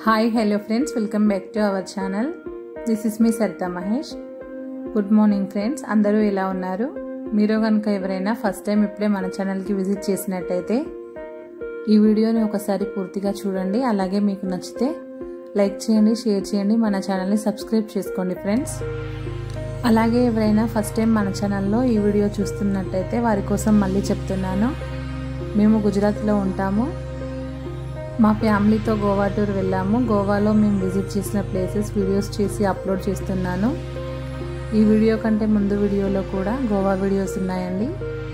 hi hello friends welcome back to our channel this is me Saritha Mahesh good morning friends అందరూ ఎలా ఉన్నారు మీరు కనుక ఎవరైనా ఫస్ట్ టైం ఇప్పుడే మన ఛానల్కి విజిట్ చేసినట్టయితే ఈ వీడియోని ఒకసారి పూర్తిగా చూడండి అలాగే మీకు నచ్చితే లైక్ చేయండి షేర్ చేయండి మన ఛానల్ని సబ్స్క్రైబ్ చేసుకోండి ఫ్రెండ్స్ అలాగే ఎవరైనా ఫస్ట్ టైం మన ఛానల్లో ఈ వీడియో చూస్తున్నట్టయితే వారి కోసం మళ్ళీ చెప్తున్నాను మేము గుజరాత్లో ఉంటాము మా ఫ్యామిలీతో గోవా టూర్ వెళ్ళాము గోవాలో మేము విజిట్ చేసిన ప్లేసెస్ వీడియోస్ చేసి అప్లోడ్ చేస్తున్నాను ఈ వీడియో కంటే ముందు వీడియోలో కూడా గోవా వీడియోస్ ఉన్నాయండి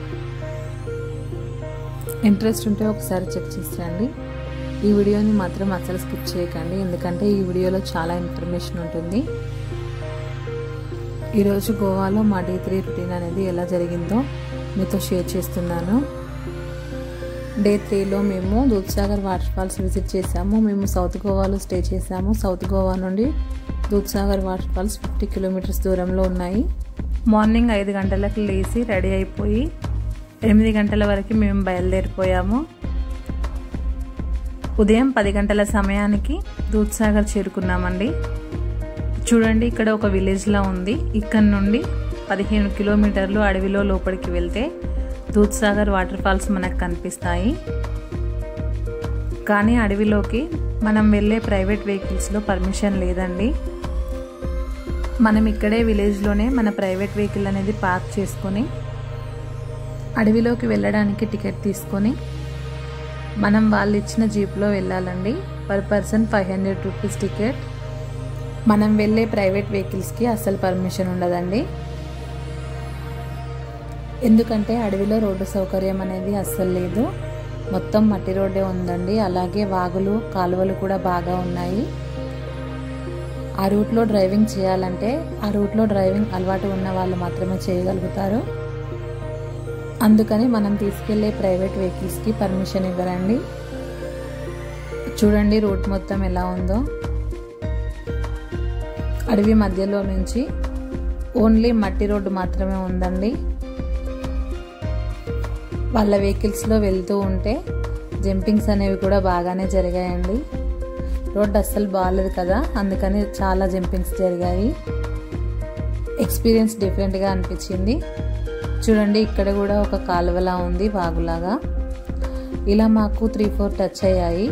ఇంట్రెస్ట్ ఉంటే ఒకసారి చెక్ చేసి రండి ఈ వీడియోని మాత్రం అసలు స్కిప్ చేయకండి ఎందుకంటే ఈ వీడియోలో చాలా ఇన్ఫర్మేషన్ ఉంటుంది ఈరోజు గోవాలో మా డే త్రీ రొటీన్ అనేది ఎలా జరిగిందో మీతో షేర్ చేస్తున్నాను డే త్రీలో మేము దూద్సాగర్ వాటర్ ఫాల్స్ విజిట్ చేసాము మేము సౌత్ గోవాలో స్టే చేసాము సౌత్ గోవా నుండి Dudhsagar water falls fifty kilometres దూరంలో ఉన్నాయి మార్నింగ్ ఐదు గంటలకు లేచి రెడీ అయిపోయి ఎనిమిది గంటల వరకు మేము బయలుదేరిపోయాము ఉదయం పది గంటల సమయానికి దూద్సాగర్ చేరుకున్నామండి చూడండి ఇక్కడ ఒక విలేజ్లా ఉంది ఇక్కడ నుండి పదిహేను కిలోమీటర్లు అడవిలో లోపలికి వెళ్తే దూద్సాగర్ వాటర్ ఫాల్స్ మనకు కనిపిస్తాయి కానీ అడవిలోకి మనం వెళ్ళే ప్రైవేట్ వెహికల్స్లో పర్మిషన్ లేదండి మనం ఇక్కడే విలేజ్లోనే మన ప్రైవేట్ వెహికల్ అనేది పార్క్ చేసుకొని అడవిలోకి వెళ్ళడానికి టికెట్ తీసుకొని మనం వాళ్ళు ఇచ్చిన జీప్లో వెళ్ళాలండి per person five hundred rupees ticket మనం వెళ్ళే ప్రైవేట్ వెహికల్స్కి అస్సలు పర్మిషన్ ఉండదండి ఎందుకంటే అడవిలో రోడ్డు సౌకర్యం అనేది అస్సలు లేదు మొత్తం మట్టి రోడ్డే ఉందండి అలాగే వాగులు కాలువలు కూడా బాగా ఉన్నాయి ఆ రూట్లో డ్రైవింగ్ చేయాలంటే ఆ రూట్లో డ్రైవింగ్ అలవాటు ఉన్న వాళ్ళు మాత్రమే చేయగలుగుతారు అందుకని మనం తీసుకెళ్లే ప్రైవేట్ వెహికల్స్కి పర్మిషన్ ఇవ్వరండి చూడండి రూట్ మొత్తం ఎలా ఉందో అడవి మధ్యలో నుంచి ఓన్లీ మట్టి రోడ్డు మాత్రమే ఉందండి వాళ్ళ వెహికల్స్లో వెళ్తూ ఉంటే జంపింగ్స్ అనేవి కూడా బాగానే జరిగాయండి రోడ్ అస్సలు బాగాలేదు కదా అందుకని చాలా జంపింగ్స్ జరిగాయి ఎక్స్పీరియన్స్ డిఫరెంట్గా అనిపించింది చూడండి ఇక్కడ కూడా ఒక కాలువలా ఉంది వాగులాగా ఇలా మాకు త్రీ ఫోర్ టచ్ అయ్యాయి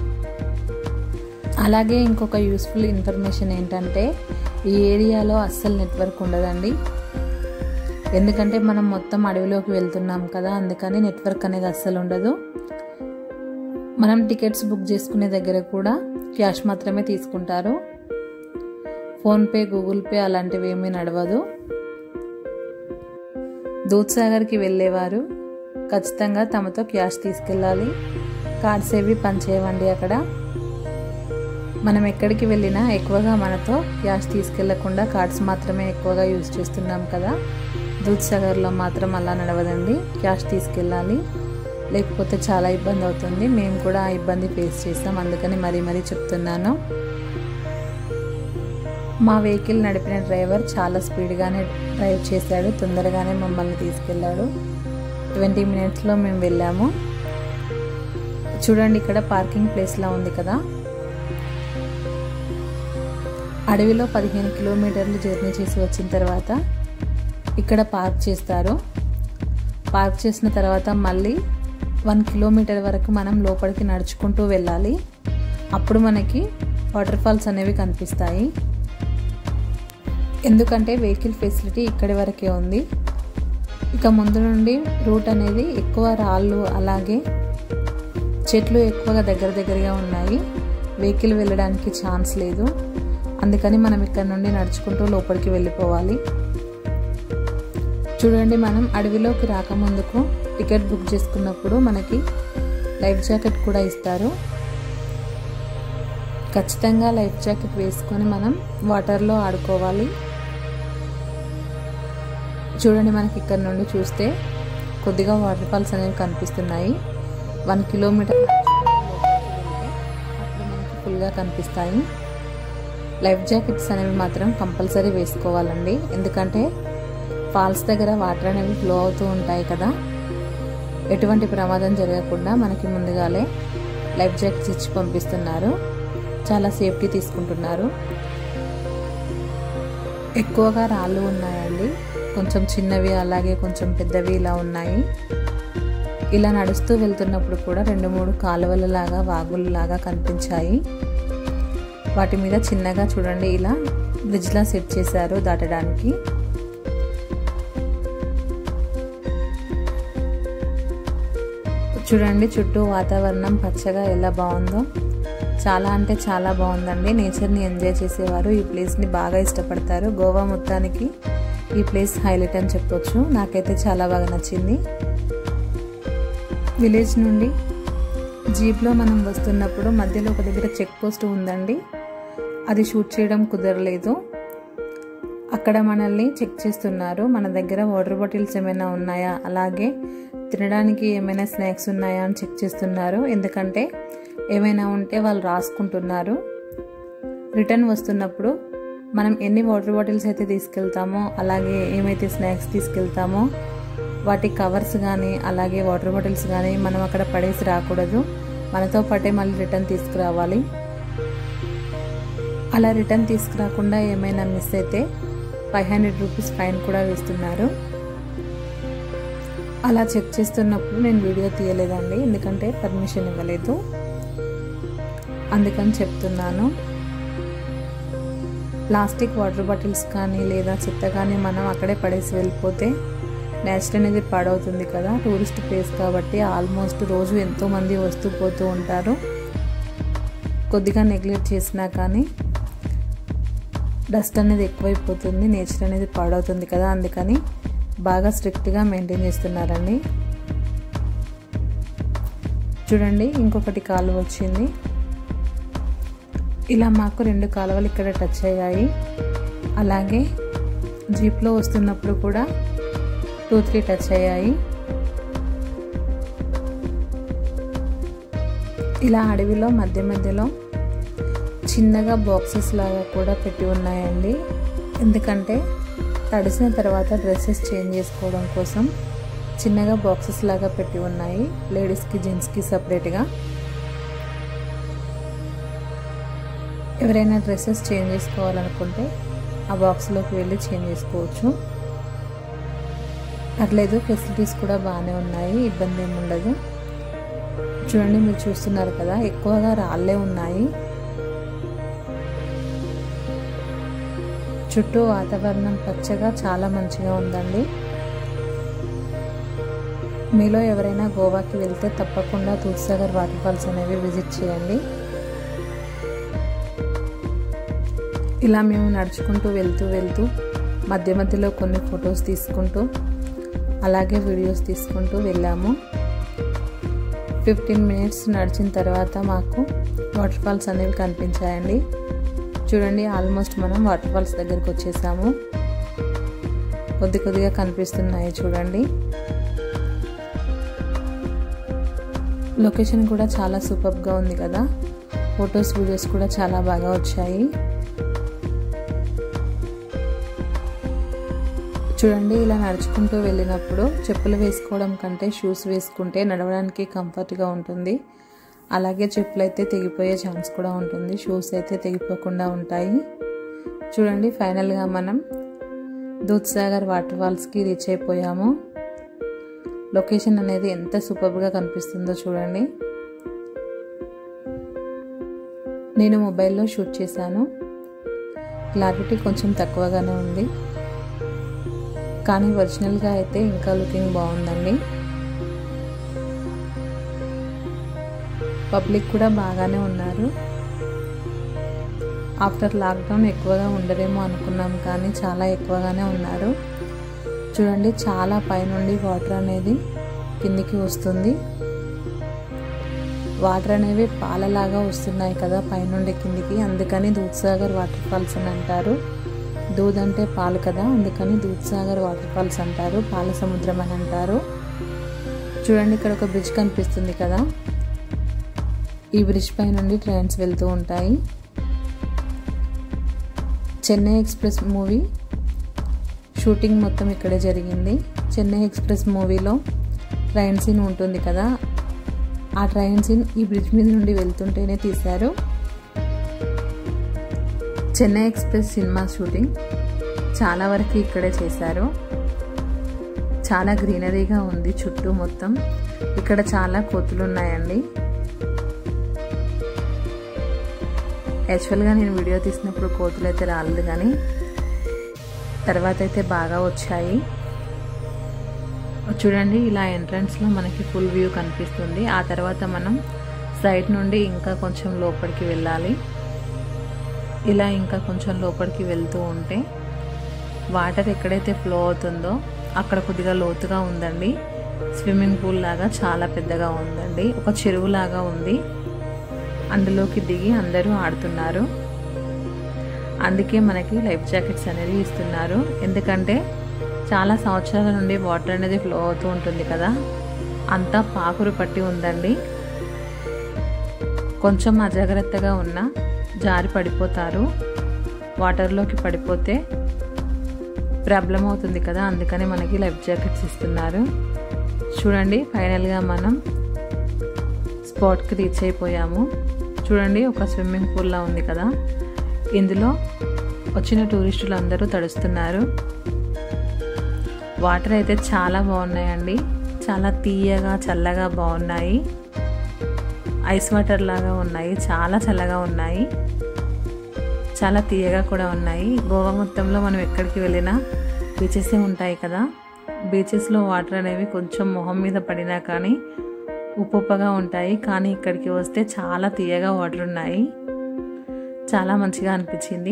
అలాగే ఇంకొక యూస్ఫుల్ ఇన్ఫర్మేషన్ ఏంటంటే ఈ ఏరియాలో అస్సలు నెట్వర్క్ ఉండదండి ఎందుకంటే మనం మొత్తం అడవిలోకి వెళ్తున్నాం కదా అందుకని నెట్వర్క్ అనేది అస్సలు ఉండదు మనం టికెట్స్ బుక్ చేసుకునే దగ్గర కూడా క్యాష్ మాత్రమే తీసుకుంటారు ఫోన్పే గూగుల్ పే అలాంటివి ఏమీ నడవదు దూద్సాగర్కి వెళ్ళేవారు ఖచ్చితంగా తమతో క్యాష్ తీసుకెళ్ళాలి కార్డ్స్ ఏవి పనిచేయవండి అక్కడ మనం ఎక్కడికి వెళ్ళినా ఎక్కువగా మనతో క్యాష్ తీసుకెళ్లకుండా కార్డ్స్ మాత్రమే ఎక్కువగా యూజ్ చేస్తున్నాం కదా దూద్సాగర్లో మాత్రం అలా నడవదండి క్యాష్ తీసుకెళ్ళాలి లేకపోతే చాలా ఇబ్బంది అవుతుంది మేము కూడా ఆ ఇబ్బంది ఫేస్ చేస్తాం అందుకని మరీ మరీ చెప్తున్నాను మా వెహికల్ నడిపిన డ్రైవర్ చాలా స్పీడ్గానే డ్రైవ్ చేశాడు తొందరగానే మమ్మల్ని తీసుకెళ్ళాడు ట్వంటీ మినిట్స్లో మేము వెళ్ళాము చూడండి ఇక్కడ పార్కింగ్ ప్లేస్లా ఉంది కదా అడవిలో పదిహేను కిలోమీటర్లు జర్నీ చేసి వచ్చిన తర్వాత ఇక్కడ పార్క్ చేస్తారు పార్క్ చేసిన తర్వాత మళ్ళీ వన్ కిలోమీటర్ వరకు మనం లోపలికి నడుచుకుంటూ వెళ్ళాలి అప్పుడు మనకి వాటర్ ఫాల్స్ అనేవి కనిపిస్తాయి ఎందుకంటే వెహికల్ ఫెసిలిటీ ఇక్కడి వరకే ఉంది ఇక ముందు నుండి రూట్ అనేది ఎక్కువ రాళ్ళు అలాగే చెట్లు ఎక్కువగా దగ్గర దగ్గరగా ఉన్నాయి వెహికల్ వెళ్ళడానికి ఛాన్స్ లేదు అందుకని మనం ఇక్కడ నుండి నడుచుకుంటూ లోపలికి వెళ్ళిపోవాలి చూడండి మనం అడవిలోకి రాకముందుకు టికెట్ బుక్ చేసుకున్నప్పుడు మనకి లైఫ్ జాకెట్ కూడా ఇస్తారు ఖచ్చితంగా లైఫ్ జాకెట్ వేసుకొని మనం వాటర్లో ఆడుకోవాలి చూడండి మనకి ఇక్కడ నుండి చూస్తే కొద్దిగా వాటర్ ఫాల్స్ అనేవి కనిపిస్తున్నాయి వన్ కిలోమీటర్ అప్పుడు మనకి ఫుల్గా కనిపిస్తాయి లైఫ్ జాకెట్స్ అనేవి మాత్రం కంపల్సరీ వేసుకోవాలండి ఎందుకంటే ఫాల్స్ దగ్గర వాటర్ అనేవి ఫ్లో అవుతూ ఉంటాయి కదా ఎటువంటి ప్రమాదం జరగకుండా మనకి ముందుగాలే లైఫ్ జాకెట్స్ ఇచ్చి పంపిస్తున్నారు చాలా సేఫ్టీ తీసుకుంటున్నారు ఎక్కువగా రాళ్ళు ఉన్నాయండి కొంచెం చిన్నవి అలాగే కొంచెం పెద్దవి ఇలా ఉన్నాయి ఇలా నడుస్తూ వెళ్తున్నప్పుడు కూడా రెండు మూడు కాలువలలాగా వాగులలాగా కనిపించాయి వాటి మీద చిన్నగా చూడండి ఇలా బ్రిడ్జ్లా సెట్ చేశారు దాటడానికి చూడండి చుట్టూ వాతావరణం పచ్చగా ఎలా బాగుందో చాలా అంటే చాలా బాగుందండి నేచర్ని ఎంజాయ్ చేసేవారు ఈ ప్లేస్ని బాగా ఇష్టపడతారు గోవా మొత్తానికి ఈ ప్లేస్ హైలైట్ అని చెప్పొచ్చు నాకైతే చాలా బాగా నచ్చింది విలేజ్ నుండి జీప్లో మనం వస్తున్నప్పుడు మధ్యలో ఒక దగ్గర చెక్ పోస్ట్ ఉందండి అది షూట్ చేయడం కుదరలేదు అక్కడ మనల్ని చెక్ చేస్తున్నారు మన దగ్గర వాటర్ బాటిల్స్ ఏమైనా ఉన్నాయా అలాగే తినడానికి ఏమైనా స్నాక్స్ ఉన్నాయా అని చెక్ చేస్తున్నారు ఎందుకంటే ఏమైనా ఉంటే వాళ్ళు రాసుకుంటున్నారు రిటర్న్ వస్తున్నప్పుడు మనం ఎన్ని వాటర్ బాటిల్స్ అయితే తీసుకెళ్తామో అలాగే ఏమైతే స్నాక్స్ తీసుకెళ్తామో వాటి కవర్స్ కానీ అలాగే వాటర్ బాటిల్స్ కానీ మనం అక్కడ పడేసి రాకూడదు మనతో పాటే మళ్ళీ రిటర్న్ తీసుకురావాలి అలా రిటర్న్ తీసుకురాకుండా ఏమైనా మిస్ అయితే ఫైవ్ హండ్రెడ్ రూపీస్ ఫైన్ కూడా వేస్తున్నారు అలా చెక్ చేస్తున్నప్పుడు నేను వీడియో తీయలేదండి ఎందుకంటే పర్మిషన్ ఇవ్వలేదు అందుకని చెప్తున్నాను ప్లాస్టిక్ వాటర్ బాటిల్స్ కానీ లేదా చెత్త కానీ మనం అక్కడే పడేసి వెళ్ళిపోతే నేచర్ అనేది పాడవుతుంది కదా టూరిస్ట్ ప్లేస్ కాబట్టి ఆల్మోస్ట్ రోజు ఎంతోమంది వస్తూ పోతూ ఉంటారు కొద్దిగా నెగ్లెక్ట్ చేసినా కానీ డస్ట్ అనేది ఎక్కువైపోతుంది నేచర్ అనేది పాడవుతుంది కదా అందుకని బాగా స్ట్రిక్ట్గా మెయింటైన్ చేస్తున్నారండి చూడండి ఇంకొకటి కాలువ వచ్చింది ఇలా మాకు రెండు కాలువలు ఇక్కడ టచ్ అయ్యాయి అలాగే జీప్లో వస్తున్నప్పుడు కూడా టూ త్రీ టచ్ అయ్యాయి ఇలా అడవిలో మధ్య మధ్యలో చిన్నగా బాక్సెస్ లాగా కూడా పెట్టి ఉన్నాయండి ఎందుకంటే తడిసిన తర్వాత డ్రెస్సెస్ చేంజ్ చేసుకోవడం కోసం చిన్నగా బాక్సెస్ లాగా పెట్టి ఉన్నాయి లేడీస్కి జెంట్స్కి సపరేట్గా ఎవరైనా డ్రెస్సెస్ చేంజ్ చేసుకోవాలనుకుంటే ఆ బాక్స్లోకి వెళ్ళి చేంజ్ చేసుకోవచ్చు పర్లేదు ఫెసిలిటీస్ కూడా బాగానే ఉన్నాయి ఇబ్బంది ఏమి ఉండదు చూడండి మీరు చూస్తున్నారు కదా ఎక్కువగా రాళ్ళే ఉన్నాయి చుట్టూ వాతావరణం పచ్చగా చాలా మంచిగా ఉందండి మీలో ఎవరైనా గోవాకి వెళ్తే తప్పకుండా దూద్సాగర్ వాటర్ ఫాల్స్ అనేవి విజిట్ చేయండి ఇలా మేము నడుచుకుంటూ వెళ్తూ వెళ్తూ మధ్య మధ్యలో కొన్ని ఫొటోస్ తీసుకుంటూ అలాగే వీడియోస్ తీసుకుంటూ వెళ్ళాము ఫిఫ్టీన్ మినిట్స్ నడిచిన తర్వాత మాకు వాటర్ ఫాల్స్ అనేవి కనిపించాయండి చూడండి ఆల్మోస్ట్ మనం వాటర్ ఫాల్స్ దగ్గరికి వచ్చేసాము కొద్ది కొద్దిగా కనిపిస్తున్నాయి చూడండి లొకేషన్ కూడా చాలా సూపర్గా ఉంది కదా ఫొటోస్ వీడియోస్ కూడా చాలా బాగా వచ్చాయి చూడండి ఇలా నడుచుకుంటూ వెళ్ళినప్పుడు చెప్పులు వేసుకోవడం కంటే షూస్ వేసుకుంటే నడవడానికి కంఫర్ట్గా ఉంటుంది అలాగే చెప్పులు అయితే తెగిపోయే ఛాన్స్ కూడా ఉంటుంది షూస్ అయితే తెగిపోకుండా ఉంటాయి చూడండి ఫైనల్గా మనం దూద్సాగర్ వాటర్ ఫాల్స్కి రీచ్ అయిపోయాము లొకేషన్ అనేది ఎంత సూపర్గా కనిపిస్తుందో చూడండి నేను మొబైల్లో షూట్ చేశాను క్లారిటీ కొంచెం తక్కువగానే ఉంది కానీ ఒరిజినల్గా అయితే ఇంకా లుకింగ్ బాగుందండి పబ్లిక్ కూడా బాగానే ఉన్నారు ఆఫ్టర్ లాక్డౌన్ ఎక్కువగా ఉండరేమో అనుకున్నాం కానీ చాలా ఎక్కువగానే ఉన్నారు చూడండి చాలా పైనుండి వాటర్ అనేది కిందికి వస్తుంది వాటర్ అనేవి పాలలాగా వస్తున్నాయి కదా పైనుండి కిందికి అందుకని దూద్సాగర్ వాటర్ ఫాల్స్ అని అంటారు దూద్ అంటే పాలు కదా అందుకని దూద్సాగర్ వాటర్ ఫాల్స్ అంటారు పాల సముద్రం అని అంటారు చూడండి ఇక్కడ ఒక బ్రిడ్జ్ కనిపిస్తుంది కదా ఈ బ్రిడ్జ్ పై నుండి ట్రైన్స్ వెళ్తూ ఉంటాయి చెన్నై ఎక్స్ప్రెస్ మూవీ షూటింగ్ మొత్తం ఇక్కడే జరిగింది చెన్నై ఎక్స్ప్రెస్ మూవీలో ట్రైన్ సీన్ ఉంటుంది కదా ఆ ట్రైన్ సీన్ ఈ బ్రిడ్జ్ మీద నుండి వెళ్తుంటేనే తీశారు చెన్నై ఎక్స్ప్రెస్ సినిమా షూటింగ్ చాలా వరకు ఇక్కడే చేశారు చాలా గ్రీనరీగా ఉంది చుట్టూ మొత్తం ఇక్కడ చాలా కోతులు ఉన్నాయండి యాక్చువల్గా నేను వీడియో తీసినప్పుడు కోతులు అయితే రాలేదు కానీ తర్వాత అయితే బాగా వచ్చాయి చూడండి ఇలా ఎంట్రన్స్లో మనకి ఫుల్ వ్యూ కనిపిస్తుంది ఆ తర్వాత మనం సైడ్ నుండి ఇంకా కొంచెం లోపలికి వెళ్ళాలి ఇలా ఇంకా కొంచెం లోపలికి వెళ్తూ ఉంటే వాటర్ ఎక్కడైతే ఫ్లో అవుతుందో అక్కడ కొద్దిగా లోతుగా ఉందండి స్విమ్మింగ్ పూల్ లాగా చాలా పెద్దగా ఉందండి ఒక చెరువు లాగా ఉంది అందులోకి దిగి అందరూ ఆడుతున్నారు అందుకే మనకి లైఫ్ జాకెట్స్ అనేది ఇస్తున్నారు ఎందుకంటే చాలా సంవత్సరాల నుండి వాటర్ అనేది ఫ్లో అవుతూ ఉంటుంది కదా అంతా పాకురు పట్టి ఉందండి కొంచెం అజాగ్రత్తగా ఉన్న జారి పడిపోతారు వాటర్లోకి పడిపోతే ప్రాబ్లం అవుతుంది కదా అందుకని మనకి లైఫ్ జాకెట్స్ ఇస్తున్నారు చూడండి ఫైనల్గా మనం స్పాట్కి రీచ్ అయిపోయాము చూడండి ఒక స్విమ్మింగ్ పూల్లా ఉంది కదా ఇందులో వచ్చిన టూరిస్టులు అందరూ తడుస్తున్నారు వాటర్ అయితే చాలా బాగున్నాయండి చాలా తీయగా చల్లగా బాగున్నాయి ఐస్ వాటర్ లాగా ఉన్నాయి చాలా చల్లగా ఉన్నాయి చాలా తీయగా కూడా ఉన్నాయి గోవా మొత్తంలో మనం ఎక్కడికి వెళ్ళినా బీచెసే ఉంటాయి కదా బీచెస్లో వాటర్ అనేవి కొంచెం మొహం మీద పడినా కానీ ఉప్పుగా ఉంటాయి కానీ ఇక్కడికి వస్తే చాలా తీయగా వాటర్ ఉన్నాయి చాలా మంచిగా అనిపించింది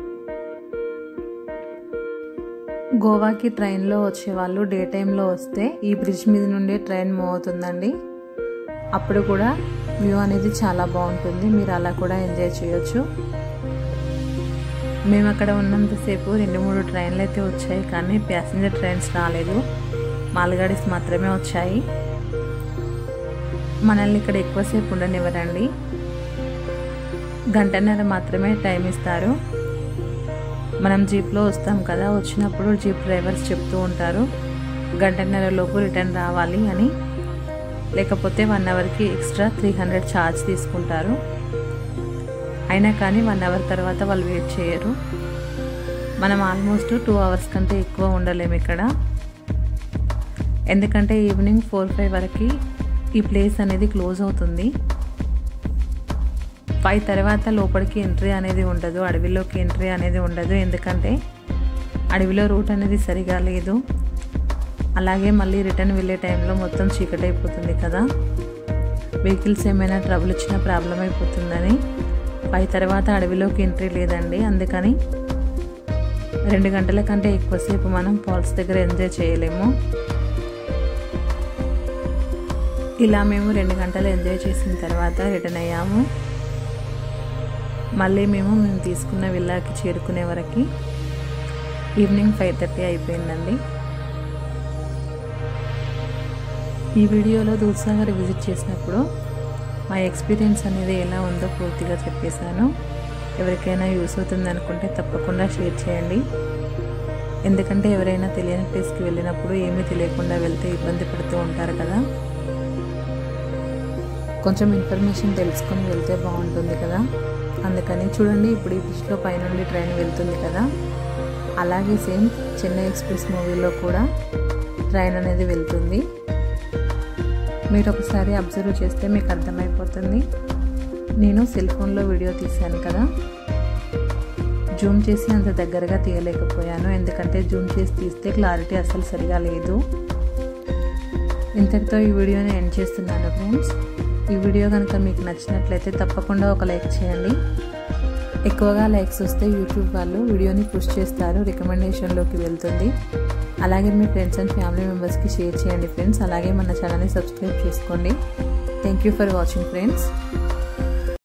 గోవాకి ట్రైన్లో వచ్చే వాళ్ళు డే టైంలో వస్తే ఈ బ్రిడ్జ్ మీద నుండి ట్రైన్ మూవ్ అవుతుందండి అప్పుడు కూడా వ్యూ అనేది చాలా బాగుంటుంది మీరు అలా కూడా ఎంజాయ్ చేయొచ్చు మేము అక్కడ ఉన్నంతసేపు రెండు మూడు ట్రైన్లు అయితే వచ్చాయి కానీ ప్యాసింజర్ ట్రైన్స్ రాలేదు మాల్గాడీస్ మాత్రమే వచ్చాయి మనల్ని ఇక్కడ ఎక్కువసేపు ఉండనివ్వరండి గంటన్నర మాత్రమే టైం ఇస్తారు మనం జీప్లో వస్తాం కదా వచ్చినప్పుడు జీప్ డ్రైవర్స్ చెప్తూ ఉంటారు గంటన్నర లోపు రిటర్న్ రావాలి అని లేకపోతే వన్ అవర్కి ఎక్స్ట్రా త్రీ హండ్రెడ్ ఛార్జ్ తీసుకుంటారు అయినా కానీ వన్ అవర్ తర్వాత వాళ్ళు వెయిట్ చేయరు మనం ఆల్మోస్ట్ టూ అవర్స్ కంటే ఎక్కువ ఉండలేము ఇక్కడ ఎందుకంటే ఈవినింగ్ ఫోర్ ఫైవ్ వరకు ఈ ప్లేస్ అనేది క్లోజ్ అవుతుంది ఫైవ్ తర్వాత లోపలికి ఎంట్రీ అనేది ఉండదు అడవిలోకి ఎంట్రీ అనేది ఉండదు ఎందుకంటే అడవిలో రూట్ అనేది సరిగా లేదు అలాగే మళ్ళీ రిటర్న్ వెళ్ళే టైంలో మొత్తం చీకటి అయిపోతుంది కదా వెహికల్స్ ఏమైనా ట్రబుల్ ఇచ్చినా ప్రాబ్లం అయిపోతుందని పై తర్వాత అడవిలోకి ఎంట్రీ లేదండి అందుకని రెండు గంటల కంటే ఎక్కువసేపు మనం ఫాల్స్ దగ్గర ఎంజాయ్ చేయలేము ఇలా మేము రెండు గంటలు ఎంజాయ్ చేసిన తర్వాత రిటర్న్ అయ్యాము మళ్ళీ మేము మేము తీసుకున్న విల్లాకి చేరుకునే వరకు ఈవినింగ్ ఫైవ్ థర్టీ అయిపోయిందండి ఈ వీడియోలో దూద్సాగర్ విజిట్ చేసినప్పుడు మా ఎక్స్పీరియన్స్ అనేది ఎలా ఉందో పూర్తిగా చెప్పేశాను ఎవరికైనా యూస్ అవుతుంది అనుకుంటే తప్పకుండా షేర్ చేయండి ఎందుకంటే ఎవరైనా తెలియని ప్లేస్కి వెళ్ళినప్పుడు ఏమీ తెలియకుండా వెళ్తే ఇబ్బంది పడుతూ ఉంటారు కదా కొంచెం ఇన్ఫర్మేషన్ తెలుసుకొని వెళ్తే బాగుంటుంది కదా అందుకని చూడండి ఇప్పుడు ఈ బ్రిడ్జ్లో పైనుండి ట్రైన్ వెళ్తుంది కదా అలాగే సేమ్ చెన్నై ఎక్స్ప్రెస్ మూవీలో కూడా ట్రైన్ అనేది వెళ్తుంది మీరు ఒకసారి అబ్జర్వ్ చేస్తే మీకు అర్థమైపోతుంది నేను సెల్ ఫోన్లో వీడియో తీశాను కదా జూమ్ చేసి అంత దగ్గరగా తీయలేకపోయాను ఎందుకంటే జూమ్ చేసి తీస్తే క్లారిటీ అసలు సరిగా లేదు ఇంతటితో ఈ వీడియోని ఎండ్ చేస్తున్నాను ఫ్రెండ్స్ ఈ వీడియో కనుక మీకు నచ్చినట్లయితే తప్పకుండా ఒక లైక్ చేయండి ఎక్కువగా లైక్స్ వస్తే యూట్యూబ్ వాళ్ళు వీడియోని పుష్ చేస్తారు రికమెండేషన్లోకి వెళ్తుంది అలాగే మీ ఫ్రెండ్స్ అండ్ ఫ్యామిలీ మెంబర్స్కి షేర్ చేయండి ఫ్రెండ్స్ అలాగే మన ఛానల్ని సబ్స్క్రైబ్ చేసుకోండి thank you for watching friends